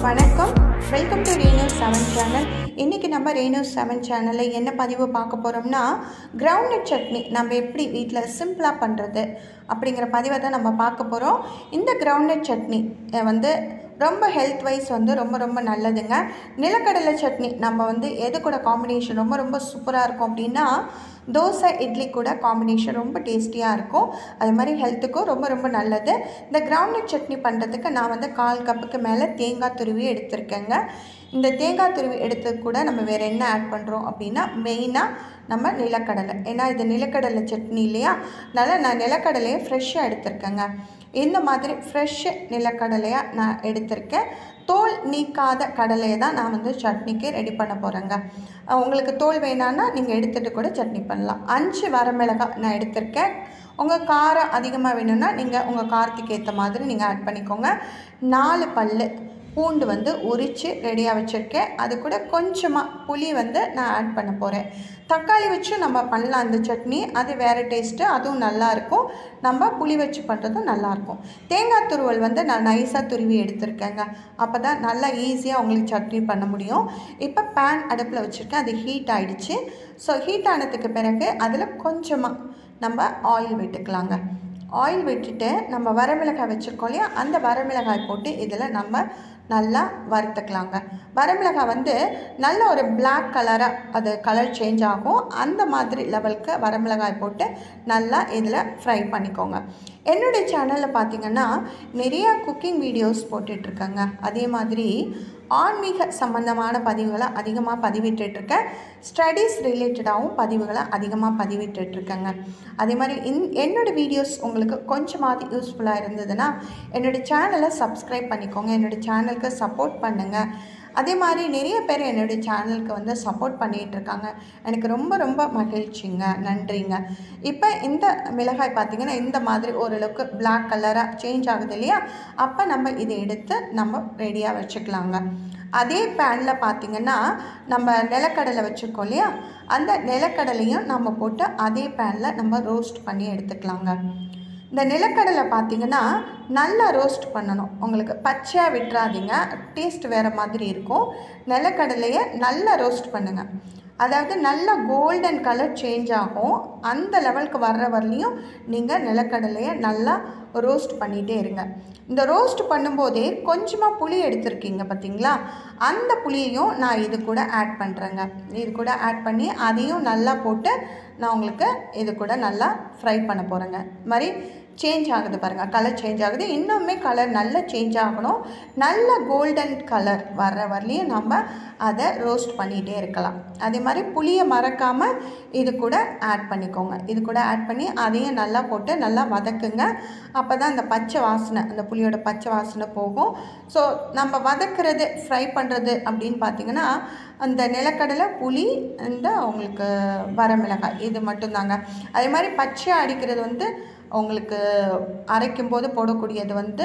வணக்கம் welcome to Renu seven channel இன்றைக்கி நம்ம ரேணு செவன் சேனலில் என்ன பதிவு பார்க்க போகிறோம்னா கிரவுண்ட் சட்னி நம்ம எப்படி வீட்டில் சிம்பிளாக பண்ணுறது அப்படிங்கிற பதிவை தான் நம்ம பார்க்க போகிறோம் இந்த கிரவுண்ட் சட்னி அஹ், வந்து ரொம்ப ஹெல்த் வைஸ் வந்து ரொம்ப ரொம்ப நல்லதுங்க நிலக்கடலை சட்னி நம்ம வந்து எது கூட காம்பினேஷன் ரொம்ப ரொம்ப சூப்பராக இருக்கும் அப்படின்னா தோசை இட்லி கூட காம்பினேஷன் ரொம்ப டேஸ்டியாக இருக்கும் அது மாதிரி ஹெல்த்துக்கும் ரொம்ப ரொம்ப நல்லது இந்த கிரவுண்ட் சட்னி பண்ணுறதுக்கு நான் வந்து கால் கப்புக்கு மேலே தேங்காய் துருவி எடுத்திருக்கேங்க இந்த தேங்காய் துருவி எடுத்து கூட நம்ம வேறு என்ன ஆட் பண்ணுறோம் அப்படின்னா மெயினாக நம்ம நிலக்கடலை ஏன்னா இது நிலக்கடலை சட்னி இல்லையா அதனால் நான் நிலக்கடலையை ஃப்ரெஷ்ஷாக எடுத்திருக்கேங்க இந்த மாதிரி ஃப்ரெஷ் நிலக்கடலையாக நான் எடுத்திருக்கேன் தோல் நீக்காத கடலையை தான் நான் வந்து சட்னிக்கு ரெடி பண்ண போகிறேங்க அஹ் உங்களுக்கு தோல் வேணான்னா நீங்கள் எடுத்துகிட்டு கூட சட்னி பண்ணலாம் அஞ்சு வரமிளகாய் நான் எடுத்திருக்கேன் உங்கள் காரம் அதிகமாக வேணும்னா நீங்கள் உங்கள் காரத்துக்கு ஏற்ற மாதிரி நீங்கள் ஆட் பண்ணிக்கோங்க நாலு பல் பூண்டு வந்து உரித்து ரெடியாக வச்சுருக்கேன் அது கூட கொஞ்சமாக புளி வந்து நான் ஆட் பண்ண போகிறேன் தக்காளி வச்சும் நம்ம பண்ணலாம் அந்த சட்னி அது வேறு டேஸ்ட்டு அதுவும் நல்லாயிருக்கும் நம்ம புளி வச்சு பண்ணுறதும் நல்லாயிருக்கும் தேங்காய் துருவல் வந்து நான் நைஸாக துருவி எடுத்திருக்கேங்க அப்போ தான் நல்லா ஈஸியாக உங்களுக்கு சட்னி பண்ண முடியும் இப்போ பேன் அடுப்பில் வச்சுருக்கேன் அது ஹீட் ஆயிடுச்சு ஸோ ஹீட் ஆனதுக்கு பிறகு அதில் கொஞ்சமாக நம்ம ஆயில் விட்டுக்கலாங்க ஆயில் விட்டுட்டு நம்ம வரமிளகாய் வச்சுருக்கோம் இல்லையா அந்த வரமிளகாய் போட்டு இதில் நம்ம நல்லா வறுத்துக்கலாங்க வரமிளகாய் வந்து நல்ல ஒரு Black கலராக அது கலர் சேஞ்ச் ஆகும் அந்த மாதிரி லெவலுக்கு வரமிளகாய் போட்டு நல்லா இதில் ஃப்ரை பண்ணிக்கோங்க என்னுடைய சேனலில் பார்த்தீங்கன்னா நிறைய குக்கிங் வீடியோஸ் போட்டுட்ருக்கேங்க அதே மாதிரி ஆன்மீக சம்பந்தமான பதிவுகளை அதிகமாக பதிவிட்டுட்ருக்கேன் ஸ்டடீஸ் ரிலேட்டடாகவும் பதிவுகளை அதிகமாக பதிவிட்டுட்ருக்கேங்க அதே மாதிரி இன் என்னோடய வீடியோஸ் உங்களுக்கு கொஞ்சமாவது யூஸ்ஃபுல்லாக இருந்ததுன்னா என்னோடய சேனலை சப்ஸ்கிரைப் பண்ணிக்கோங்க என்னோடய சேனலுக்கு சப்போர்ட் பண்ணுங்கள் அதே மாதிரி நிறைய பேர் என்னுடைய சேனலுக்கு வந்து சப்போர்ட் பண்ணிகிட்டு இருக்காங்க எனக்கு ரொம்ப ரொம்ப மகிழ்ச்சிங்க நன்றிங்க இப்போ இந்த மிளகாய் பார்த்திங்கன்னா இந்த மாதிரி ஓரளவுக்கு Black கலராக சேஞ்ச் ஆகுது இல்லையா அப்போ நம்ம இதை எடுத்து நம்ம ரெடியாக வச்சுக்கலாங்க அதே பேனில் பார்த்திங்கன்னா நம்ம நிலக்கடலை வச்சுருக்கோம் இல்லையா அந்த நிலக்கடலையும் நம்ம போட்டு அதே பேனில் நம்ம ரோஸ்ட் பண்ணி எடுத்துக்கலாங்க இந்த நிலக்கடலை பார்த்தீங்கன்னா நல்லா ரோஸ்ட் பண்ணணும் உங்களுக்கு பச்சையாக விட்டுறாதீங்க டேஸ்ட் வேறு மாதிரி இருக்கும் நிலக்கடலையை நல்லா ரோஸ்ட் பண்ணுங்கள் அதாவது நல்லா கோல்டன் கலர் சேஞ்ச் ஆகும் அந்த லெவலுக்கு வர்ற வரலையும் நீங்கள் நிலக்கடலையை நல்லா ரோஸ்ட் பண்ணிகிட்டே இருங்க இந்த ரோஸ்ட் பண்ணும்போதே கொஞ்சமாக புளி எடுத்திருக்கீங்க பார்த்தீங்களா அந்த புளியையும் நான் இது கூட ஆட் பண்ணுறேங்க இது கூட ஆட் பண்ணி அதையும் நல்லா போட்டு நான் உங்களுக்கு இது கூட நல்லா ஃப்ரை பண்ண போகிறேங்க மாதிரி சேஞ்ச் ஆகுது பாருங்கள் கலர் சேஞ்ச் ஆகுது இன்னுமே கலர் நல்லா சேஞ்ச் ஆகணும் நல்ல கோல்டன் கலர் வர்ற வரலையும் நம்ம அதை ரோஸ்ட் பண்ணிகிட்டே இருக்கலாம் அதே மாதிரி புளியை மறக்காமல் இது கூட ஆட் பண்ணிக்கோங்க இது கூட ஆட் பண்ணி அதையும் நல்லா போட்டு நல்லா வதக்குங்க அப்போ தான் அந்த பச்சை வாசனை அந்த புளியோட பச்சை வாசனை போகும் ஸோ நம்ம வதக்குறது ஃப்ரை பண்ணுறது அப்படின்னு பார்த்தீங்கன்னா அந்த நிலக்கடலை புளி இந்த உங்களுக்கு வரமிளகாய் இது மட்டும்தாங்க அதே மாதிரி பச்சையாக அடிக்கிறது வந்து உங்களுக்கு அரைக்கும் போது போடக்கூடியது வந்து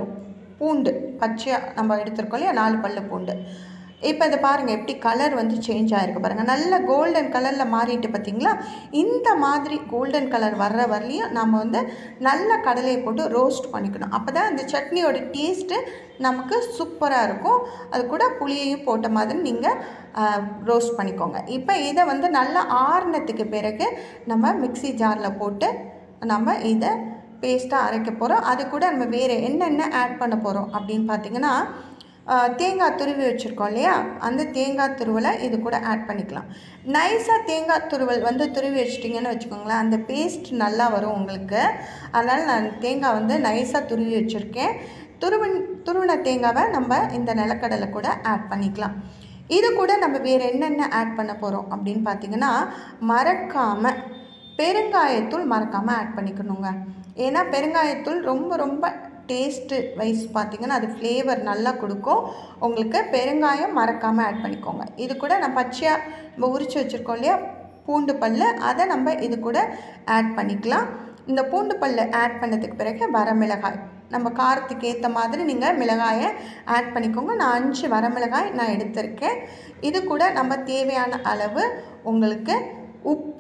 பூண்டு பச்சையாக நம்ம எடுத்திருக்கோம் இல்லையா நாலு பல்லு பூண்டு இப்போ இதை பாருங்கள் எப்படி கலர் வந்து சேஞ்ச் ஆகிருக்கு பாருங்கள் நல்ல கோல்டன் கலரில் மாறிட்டு பார்த்தீங்களா இந்த மாதிரி கோல்டன் கலர் வர்ற வரலையும் நம்ம வந்து நல்ல கடலையை போட்டு ரோஸ்ட் பண்ணிக்கணும் அப்போ தான் அந்த சட்னியோட டேஸ்ட்டு நமக்கு சூப்பராக இருக்கும் அது கூட புளியையும் போட்ட மாதிரி நீங்கள் ரோஸ்ட் பண்ணிக்கோங்க இப்போ இதை வந்து நல்லா ஆறுனதுக்கு பிறகு நம்ம மிக்ஸி ஜாரில் போட்டு நம்ம இதை பேஸ்ட்டாக அரைக்க போகிறோம் அது கூட நம்ம வேறு என்னென்ன ஆட் பண்ண போகிறோம் அப்படின்னு பார்த்தீங்கன்னா ஆஹ், தேங்காய் துருவி வச்சுருக்கோம் இல்லையா அந்த தேங்காய் துருவலை இது கூட ஆட் பண்ணிக்கலாம் நைஸாக தேங்காய் துருவல் வந்து துருவி வச்சிட்டிங்கன்னு வச்சுக்கோங்களேன் அந்த பேஸ்ட் நல்லா வரும் உங்களுக்கு அதனால் நான் தேங்காய் வந்து நைஸாக துருவி வச்சுருக்கேன் துருவன் துருவின தேங்காவை நம்ம இந்த நிலக்கடலை கூட ஆட் பண்ணிக்கலாம் இது கூட நம்ம வேறு என்னென்ன ஆட் பண்ண போகிறோம் அப்படின்னு பார்த்தீங்கன்னா மறக்காமல் பெருங்காயத்தூள் மறக்காமல் ஆட் பண்ணிக்கணுங்க ஏன்னா பெருங்காயத்தூள் ரொம்ப ரொம்ப டேஸ்ட்டு வைஸ் பார்த்தீங்கன்னா அது ஃப்ளேவர் நல்லா கொடுக்கும் உங்களுக்கு பெருங்காயம் மறக்காமல் ஆட் பண்ணிக்கோங்க இது கூட நான் பச்சையாக நம்ம உரித்து வச்சுருக்கோம் இல்லையா பூண்டு பல் அதை நம்ம இது கூட ஆட் பண்ணிக்கலாம் இந்த பூண்டு பல் ஆட் பண்ணதுக்கு பிறகு வரமிளகாய் நம்ம காரத்துக்கு ஏற்ற மாதிரி நீங்கள் மிளகாயை ஆட் பண்ணிக்கோங்க நான் அஞ்சு வரமிளகாய் நான் எடுத்திருக்கேன் இது கூட நம்ம தேவையான அளவு உங்களுக்கு உப்பும்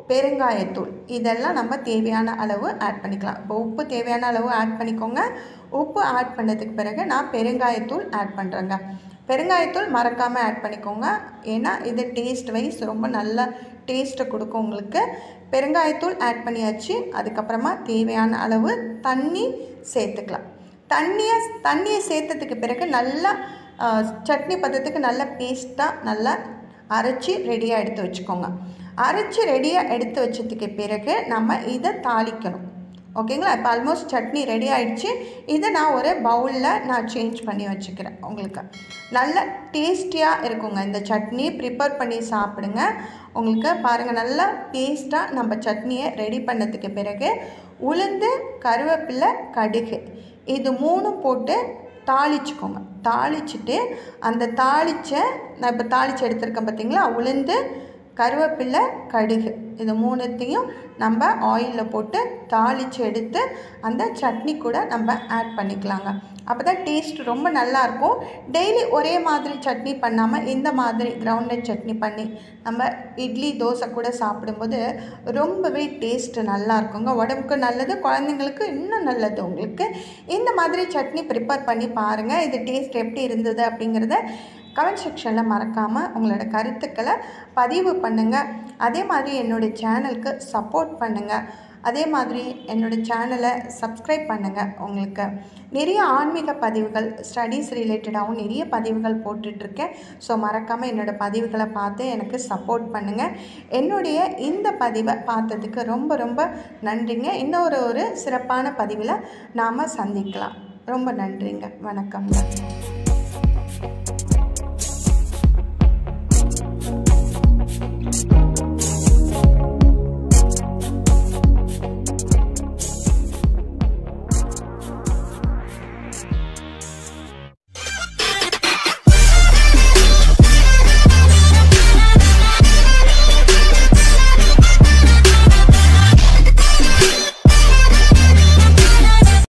பெருங்காயத்தூள் இதெல்லாம் நம்ம தேவையான அளவு ஆட் பண்ணிக்கலாம் இப்போ உப்பு தேவையான அளவு ஆட் பண்ணிக்கோங்க உப்பு ஆட் பண்ணதுக்கு பிறகு நான் பெருங்காயத்தூள் ஆட் பண்ணுறேங்க பெருங்காயத்தூள் மறக்காமல் ஆட் பண்ணிக்கோங்க ஏன்னா இது டேஸ்ட் வைஸ் ரொம்ப நல்ல டேஸ்ட்டை கொடுக்கும் உங்களுக்கு பெருங்காயத்தூள் ஆட் பண்ணியாச்சு அதுக்கப்புறமா தேவையான அளவு தண்ணி சேர்த்துக்கலாம் தண்ணியை தண்ணியை சேர்த்ததுக்கு பிறகு நல்லா சட்னி பதத்துக்கு நல்ல பேஸ்ட்டாக நல்லா அரைச்சி ரெடியாக எடுத்து வச்சுக்கோங்க அரைச்சி ரெடியாக எடுத்து வச்சதுக்கு பிறகு நம்ம இதை தாளிக்கணும் ஓகேங்களா இப்போ ஆல்மோஸ்ட் சட்னி ரெடி ஆகிடுச்சு இதை நான் ஒரு பவுலில் நான் சேஞ்ச் பண்ணி வச்சுக்கிறேன் உங்களுக்கு நல்ல டேஸ்டியாக இருக்குங்க இந்த சட்னி ப்ரிப்பேர் பண்ணி சாப்பிடுங்க உங்களுக்கு பாருங்கள் நல்லா டேஸ்ட்டாக நம்ம சட்னியை ரெடி பண்ணதுக்கு பிறகு உளுந்து கருவேப்பிலை கடுகு இது மூணும் போட்டு தாளிச்சுக்கோங்க தாளிச்சுட்டு அந்த தாளிச்சை நான் இப்போ தாளித்து எடுத்திருக்கேன் பார்த்தீங்களா உளுந்து கருவேப்பிலை கடுகு இது மூணுத்தையும் நம்ம ஆயிலில் போட்டு தாளித்து எடுத்து அந்த சட்னி கூட நம்ம ஆட் பண்ணிக்கலாங்க அப்போ தான் டேஸ்ட் ரொம்ப நல்லாயிருக்கும் டெய்லி ஒரே மாதிரி சட்னி பண்ணாமல் இந்த மாதிரி கிரவுண்ட்நட் சட்னி பண்ணி நம்ம இட்லி தோசை கூட சாப்பிடும்போது ரொம்பவே டேஸ்ட்டு நல்லா இருக்குங்க உடம்புக்கு நல்லது குழந்தைங்களுக்கு இன்னும் நல்லது உங்களுக்கு இந்த மாதிரி சட்னி ப்ரிப்பேர் பண்ணி பாருங்கள் இது டேஸ்ட் எப்படி இருந்தது அப்படிங்கிறத கமெண்ட் செக்ஷனில் மறக்காமல் உங்களோட கருத்துக்களை பதிவு பண்ணுங்கள் அதே மாதிரி என்னுடைய சேனலுக்கு சப்போர்ட் பண்ணுங்கள் அதே மாதிரி என்னோடய சேனலை சப்ஸ்கிரைப் பண்ணுங்கள் உங்களுக்கு நிறைய ஆன்மீக பதிவுகள் ஸ்டடீஸ் ரிலேட்டடாகவும் நிறைய பதிவுகள் போட்டுட்ருக்கேன் ஸோ மறக்காமல் என்னோடய பதிவுகளை பார்த்து எனக்கு சப்போர்ட் பண்ணுங்கள் என்னுடைய இந்த பதிவை பார்த்ததுக்கு ரொம்ப ரொம்ப நன்றிங்க இன்னொரு ஒரு சிறப்பான பதிவில் நாம் சந்திக்கலாம் ரொம்ப நன்றிங்க வணக்கங்க